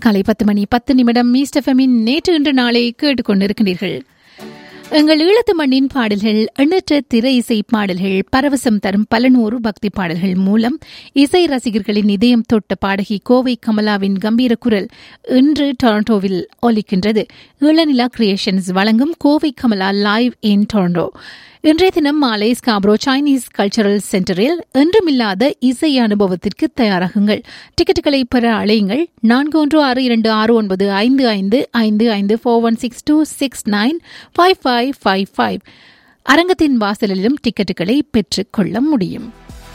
காலை பத்து மணி பத்து நிமிடம் மீஸ்டஃபமின் நேற்று இன்று நாளை கேட்டுக்கொண்டிருக்கிறீர்கள் எங்கள் ஈழத்து மண்ணின் பாடல்கள் எண்ணற்ற திரை இசை பாடல்கள் பரவசம் தரும் பல நூறு பக்தி பாடல்கள் மூலம் இசை ரசிகர்களின் இதயம் தொட்ட பாடகி கோவை கமலாவின் கம்பீர குரல் இன்று டொரண்டோவில் ஒலிக்கின்றது இளநிலா கிரியேஷன்ஸ் வழங்கும் Kovai Kamala live in Toronto இன்றைய தினம் மாலை ஸ்காப்ரோ சைனீஸ் கல்ச்சரல் சென்டரில் என்றுமில்லாத இசை அனுபவத்திற்கு தயாராகுங்கள் டிக்கெட்டுகளை பெற அழையுங்கள் நான்கு ஒன்று ஆறு இரண்டு ஆறு ஒன்பது ஐந்து ஐந்து ஐந்து ஐந்து four one six two six nine five five five five அரங்கத்தின் வாசலிலும் டிக்கெட்டுகளை பெற்றுக்கொள்ள முடியும்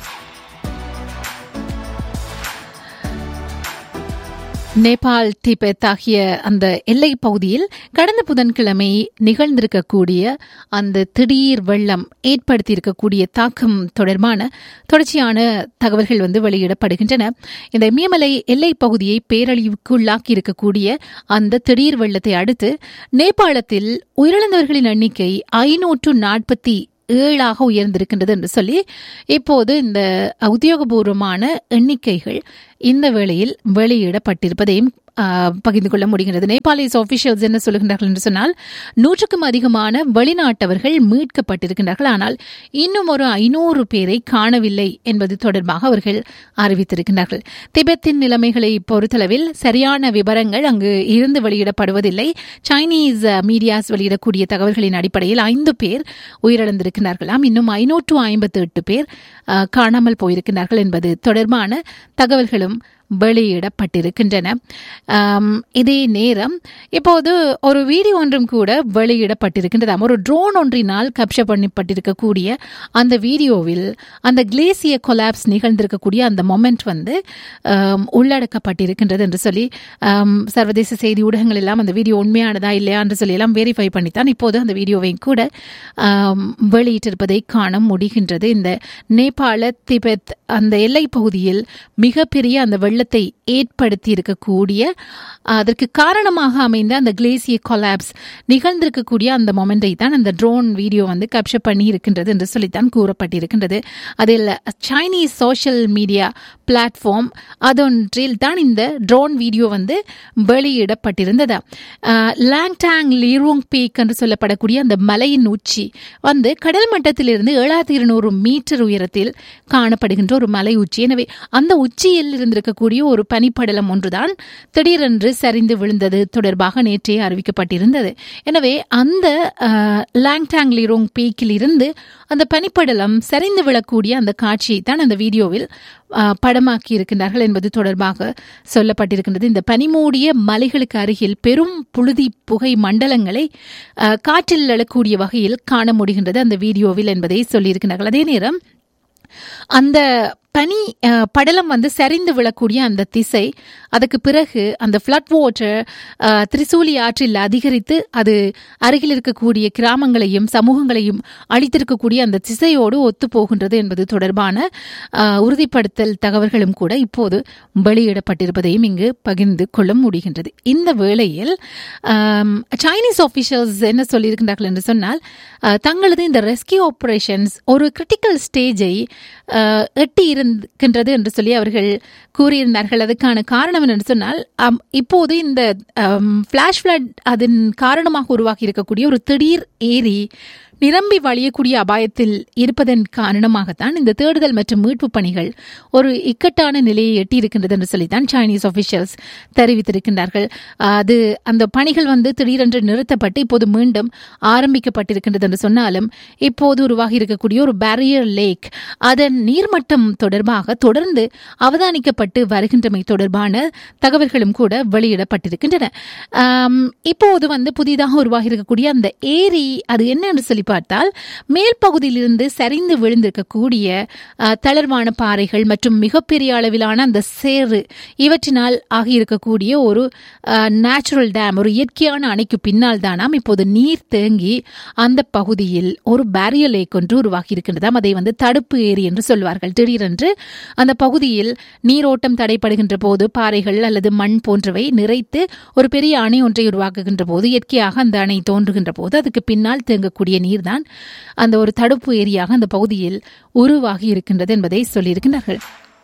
நேபாள் திபெத் ஆகிய அந்த எல்லை பகுதியில் கடந்த புதன்கிழமை நிகழ்ந்திருக்கக்கூடிய அந்த திடீர் வெள்ளம் ஏற்படுத்தியிருக்கக்கூடிய தாக்கம் தொடர்பான தொடர்ச்சியான தகவல்கள் வந்து வெளியிடப்படுகின்றன இந்த இமயமலை எல்லை பகுதியை பேரழிவுக்குள்ளாக்கி இருக்கக்கூடிய அந்த திடீர் வெள்ளத்தை அடுத்து நேபாளத்தில் உயிரிழந்தவர்களின் எண்ணிக்கை ஐநூற்று நாற்பத்தி ஏழாக உயர்ந்திருக்கின்றது என்று சொல்லி இப்போது இந்த உத்தியோகபூர்வமான எண்ணிக்கைகள் இந்த வேளையில் வெளியிடப்பட்டிருப்பதையும் பகிர்ந்து கொள்ள முடிகிறது நேபாளிஸ் ஆபிஷியல்ஸ் என்ன சொல்லுகின்றார்கள் என்று சொன்னால் நூற்றுக்கும் அதிகமான வெளிநாட்டவர்கள் மீட்கப்பட்டிருக்கின்றார்கள் ஆனால் இன்னும் ஒரு ஐநூறு பேரை காணவில்லை என்பது தொடர்பாக அவர்கள் அறிவித்திருக்கின்றார்கள் திபெத்தின் நிலைமைகளை பொறுத்தளவில் சரியான விவரங்கள் அங்கு இருந்து வெளியிடப்படுவதில்லை சைனீஸ் மீடியாஸ் வெளியிடக்கூடிய தகவல்களின் அடிப்படையில் ஐந்து பேர் உயிரிழந்திருக்கிறார்களாம் இன்னும் ஐநூற்று ஐம்பத்தி எட்டு பேர் காணாமல் போயிருக்கிறார்கள் என்பது தொடர்பான தகவல்களும் வெளியிடப்பட்டிருக்கின்றன இதே நேரம் இப்போது ஒரு வீடியோ ஒன்றும் கூட வெளியிடப்பட்டிருக்கின்றதாம் ஒரு ட்ரோன் ஒன்றினால் கப்ஷர் பண்ணப்பட்டிருக்கக்கூடிய அந்த வீடியோவில் அந்த கிளேசிய கொலாப்ஸ் நிகழ்ந்திருக்கக்கூடிய அந்த மொமெண்ட் வந்து உள்ளடக்கப்பட்டிருக்கின்றது என்று சொல்லி சர்வதேச செய்தி ஊடகங்கள் எல்லாம் அந்த வீடியோ உண்மையானதா இல்லையா என்று சொல்லி எல்லாம் வெரிஃபை பண்ணித்தான் இப்போது அந்த வீடியோவை கூட வெளியிட்டிருப்பதை காண முடிகின்றது இந்த நேபாள திபெத் அந்த எல்லை பகுதியில் மிகப்பெரிய அந்த வெள்ளத்தை ஏற்படுத்தி இருக்கக்கூடிய அதற்கு காரணமாக அமைந்த அந்த கிளேசிய கொலாப்ஸ் நிகழ்ந்திருக்கக்கூடிய அந்த மொமெண்டை தான் அந்த ட்ரோன் வீடியோ வந்து கேப்சர் பண்ணி இருக்கின்றது என்று சொல்லித்தான் கூறப்பட்டிருக்கின்றது அதில் சைனீஸ் சோஷியல் மீடியா பிளாட்ஃபார்ம் அதொன்றில் தான் இந்த ட்ரோன் வீடியோ வந்து வெளியிடப்பட்டிருந்தது லாங்டாங் லீரோங் பீக் என்று சொல்லப்படக்கூடிய அந்த மலையின் உச்சி வந்து கடல் மட்டத்திலிருந்து ஏழாயிரத்தி இருநூறு மீட்டர் உயரத்தில் காணப்படுகின்ற ஒரு மலை உச்சி எனவே அந்த உச்சியில் இருந்திருக்கக்கூடிய ஒரு பனிப்படலம் ஒன்றுதான் திடீரென்று சரிந்து விழுந்தது தொடர்பாக நேற்றே அறிவிக்கப்பட்டிருந்தது எனவே அந்த லாங்டாங் லிரோங் பீக்கில் இருந்து அந்த பனிப்படலம் சரிந்து விழக்கூடிய அந்த காட்சியை தான் அந்த வீடியோவில் படமாக்கி இருக்கின்றார்கள் என்பது தொடர்பாக சொல்லப்பட்டிருக்கின்றது இந்த பனிமூடிய மலைகளுக்கு அருகில் பெரும் புழுதி புகை மண்டலங்களை காற்றில் எழக்கூடிய வகையில் காண முடிகின்றது அந்த வீடியோவில் என்பதை சொல்லியிருக்கிறார்கள் அதே நேரம் அந்த பனி படலம் வந்து சரிந்து விழக்கூடிய அந்த திசை அதுக்கு பிறகு அந்த ஃப்ளட் வாட்டர் திரிசூலி ஆற்றில் அதிகரித்து அது அருகில் இருக்கக்கூடிய கிராமங்களையும் சமூகங்களையும் அழித்திருக்கக்கூடிய அந்த திசையோடு ஒத்து போகின்றது என்பது தொடர்பான உறுதிப்படுத்தல் தகவல்களும் கூட இப்போது வெளியிடப்பட்டிருப்பதையும் இங்கு பகிர்ந்து கொள்ள முடிகின்றது இந்த வேளையில் சைனீஸ் ஆஃபீஷியல்ஸ் என்ன சொல்லியிருக்கின்றார்கள் என்று சொன்னால் தங்களது இந்த ரெஸ்கியூ ஆபரேஷன்ஸ் ஒரு கிரிட்டிக்கல் ஸ்டேஜை எட்டி இருக்கின்றது என்று சொல்லி அவர்கள் கூறியிருந்தார்கள் அதுக்கான காரணம் என்று சொன்னால் இப்போது இந்த ஃபிளாஷ் ஃபிளட் அதன் காரணமாக உருவாகி இருக்கக்கூடிய ஒரு திடீர் ஏரி நிரம்பி வழியக்கூடிய அபாயத்தில் இருப்பதன் காரணமாகத்தான் இந்த தேடுதல் மற்றும் மீட்பு பணிகள் ஒரு இக்கட்டான நிலையை எட்டியிருக்கின்றது என்று சொல்லித்தான் சைனீஸ் ஆஃபிஷியல்ஸ் தெரிவித்திருக்கின்றார்கள் அது அந்த பணிகள் வந்து திடீரென்று நிறுத்தப்பட்டு இப்போது மீண்டும் ஆரம்பிக்கப்பட்டிருக்கின்றது என்று சொன்னாலும் இப்போது உருவாகி இருக்கக்கூடிய ஒரு பேரியர் லேக் அதன் நீர்மட்டம் தொடர்பாக தொடர்ந்து அவதானிக்கப்பட்டு வருகின்றமை தொடர்பான தகவல்களும் கூட வெளியிடப்பட்டிருக்கின்றன இப்போது வந்து புதிதாக உருவாகி இருக்கக்கூடிய அந்த ஏரி அது என்ன என்று சொல்லி பார்த்தால் மேல் பகுதியிலிருந்து சரிந்து விழுந்திருக்கக்கூடிய தளர்வான பாறைகள் மற்றும் மிகப்பெரிய அளவிலான அந்த சேறு இவற்றினால் ஆகியிருக்கக்கூடிய ஒரு நேச்சுரல் டேம் ஒரு இயற்கையான அணைக்கு பின்னால் தானாம் இப்போது நீர் தேங்கி அந்த பகுதியில் ஒரு பேரியர் லேக் ஒன்று உருவாகி இருக்கின்றதாம் அதை வந்து தடுப்பு ஏரி என்று சொல்வார்கள் திடீரென்று அந்த பகுதியில் நீரோட்டம் தடைப்படுகின்ற போது பாறைகள் அல்லது மண் போன்றவை நிறைத்து ஒரு பெரிய அணை ஒன்றை உருவாக்குகின்ற போது இயற்கையாக அந்த அணை தோன்றுகின்ற போது அதுக்கு பின்னால் தேங்கக்கூடிய நீர் தான் அந்த ஒரு தடுப்பு ஏரியாக அந்த பகுதியில் உருவாகி இருக்கின்றது என்பதை சொல்லியிருக்கின்றார்கள்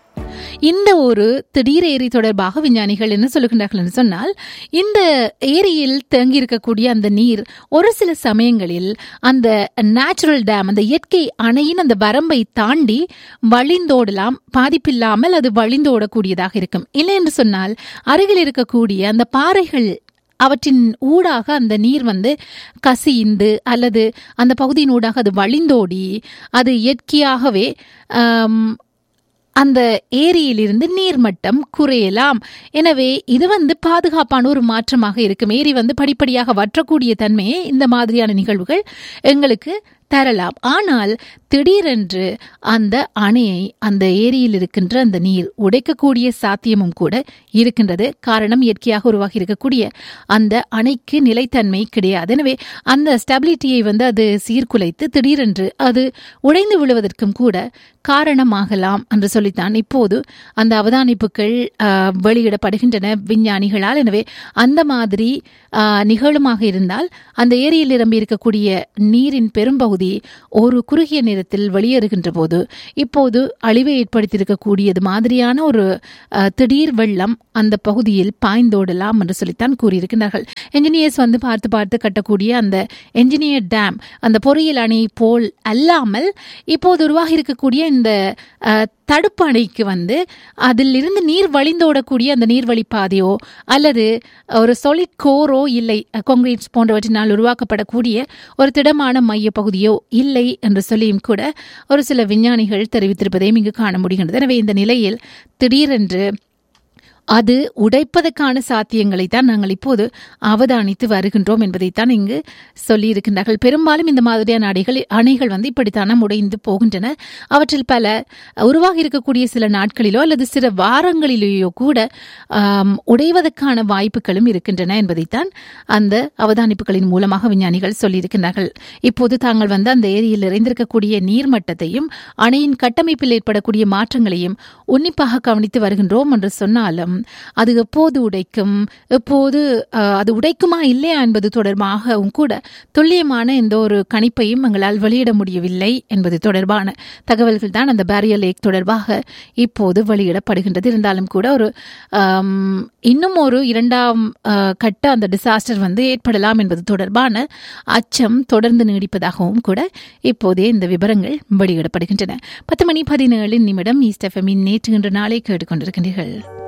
இந்த ஒரு திடீர் ஏரி தொடர்பாக விஞ்ஞானிகள் என்ன சொல்லுகின்றார்கள் என்று சொன்னால் இந்த ஏரியில் தேங்கி இருக்கக்கூடிய அந்த நீர் ஒரு சில சமயங்களில் அந்த நேச்சுரல் டேம் அந்த இயற்கை அணையின் அந்த வரம்பை தாண்டி வழிந்தோடலாம் பாதிப்பில்லாமல் அது வழிந்தோடக்கூடியதாக இருக்கும் இல்லை என்று சொன்னால் அருகில் இருக்கக்கூடிய அந்த பாறைகள் அவற்றின் ஊடாக அந்த நீர் வந்து கசிந்து அல்லது அந்த பகுதியின் ஊடாக அது வழிந்தோடி அது இயற்கையாகவே ஆம், அந்த ஏரியிலிருந்து நீர்மட்டம் குறையலாம் எனவே இது வந்து பாதுகாப்பான ஒரு மாற்றமாக இருக்கும் ஏரி வந்து படிப்படியாக வற்றக்கூடிய தன்மையை இந்த மாதிரியான நிகழ்வுகள் எங்களுக்கு தரலாம் ஆனால் திடீரென்று அந்த அணையை அந்த ஏரியில் இருக்கின்ற அந்த நீர் உடைக்கக்கூடிய சாத்தியமும் கூட இருக்கின்றது காரணம் இயற்கையாக உருவாகி இருக்கக்கூடிய அந்த அணைக்கு நிலைத்தன்மை கிடையாது எனவே அந்த ஸ்டெபிலிட்டியை வந்து அது சீர்குலைத்து திடீரென்று அது உடைந்து விழுவதற்கும் கூட காரணமாகலாம் என்று சொல்லித்தான் இப்போது அந்த அவதானிப்புகள் ஆஹ், வெளியிடப்படுகின்றன விஞ்ஞானிகளால் எனவே அந்த மாதிரி ஆஹ், நிகழுமாக இருந்தால் அந்த ஏரியில் நிரம்பி இருக்கக்கூடிய நீரின் பெரும்பகுதி ஒரு குறுகிய நேரத்தில் வெளியேறுகின்ற போது இப்போது அழிவை ஏற்படுத்தியிருக்கக்கூடியது மாதிரியான ஒரு ஆஹ், திடீர் வெள்ளம் அந்த பகுதியில் பாய்ந்தோடலாம் என்று சொல்லித்தான் கூறியிருக்கிறார்கள் என்ஜினியர்ஸ் வந்து பார்த்து பார்த்து கட்டக்கூடிய அந்த என்ஜினியர் டேம் அந்த பொறியியல் அணை போல் அல்லாமல் இப்போது உருவாகி இருக்கக்கூடிய இந்த அஹ், தடுப்பு அணைக்கு வந்து அதிலிருந்து நீர் வழிந்தோடக்கூடிய அந்த நீர்வழி பாதையோ அல்லது ஒரு solid கோரோ இல்லை காங்கிரீட்ஸ் போன்றவற்றினால் உருவாக்கப்படக்கூடிய ஒரு திடமான மைய பகுதியோ இல்லை என்று சொல்லியும் கூட ஒரு சில விஞ்ஞானிகள் தெரிவித்திருப்பதையும் இங்கு காண முடிகின்றது எனவே இந்த நிலையில் திடீரென்று அது உடைப்பதற்கான சாத்தியங்களை தான் நாங்கள் இப்போது அவதானித்து வருகின்றோம் என்பதைத்தான் இங்கு சொல்லியிருக்கின்றார்கள் பெரும்பாலும் இந்த மாதிரியான அணைகள் அணைகள் வந்து இப்படித்தானே உடைந்து போகின்றன அவற்றில் பல உருவாகி இருக்கக்கூடிய சில நாட்களிலோ அல்லது சில வாரங்களிலேயோ கூட ஆம், உடைவதற்கான வாய்ப்புகளும் இருக்கின்றன என்பதைத்தான் அந்த அவதானிப்புகளின் மூலமாக விஞ்ஞானிகள் சொல்லியிருக்கின்றார்கள் இப்போது தாங்கள் வந்து அந்த ஏரியில் நிறைந்திருக்கக்கூடிய நீர்மட்டத்தையும் அணையின் கட்டமைப்பில் ஏற்படக்கூடிய மாற்றங்களையும் உன்னிப்பாக கவனித்து வருகின்றோம் என்று சொன்னாலும் அது எப்போது உடைக்கும் எப்போது அஹ், அது உடைக்குமா இல்லையா என்பது தொடர்பாகவும் கூட துல்லியமான எந்த ஒரு கணிப்பையும் எங்களால் வெளியிட முடியவில்லை என்பது தொடர்பான தகவல்கள் தான் அந்த பேரியர் லேக் தொடர்பாக இப்போது வெளியிடப்படுகின்றது இருந்தாலும் கூட ஒரு ஆம், இன்னும் ஒரு இரண்டாம் அஹ், கட்ட அந்த டிசாஸ்டர் வந்து ஏற்படலாம் என்பது தொடர்பான அச்சம் தொடர்ந்து நீடிப்பதாகவும் கூட இப்போதே இந்த விவரங்கள் வெளியிடப்படுகின்றன பத்து மணி பதினேழு நிமிடம் ஈஸ்ட் எஃப்எம்மின் நேற்று இன்று நாளை கேட்டுக்கொண்டிருக்கின்றீர்கள்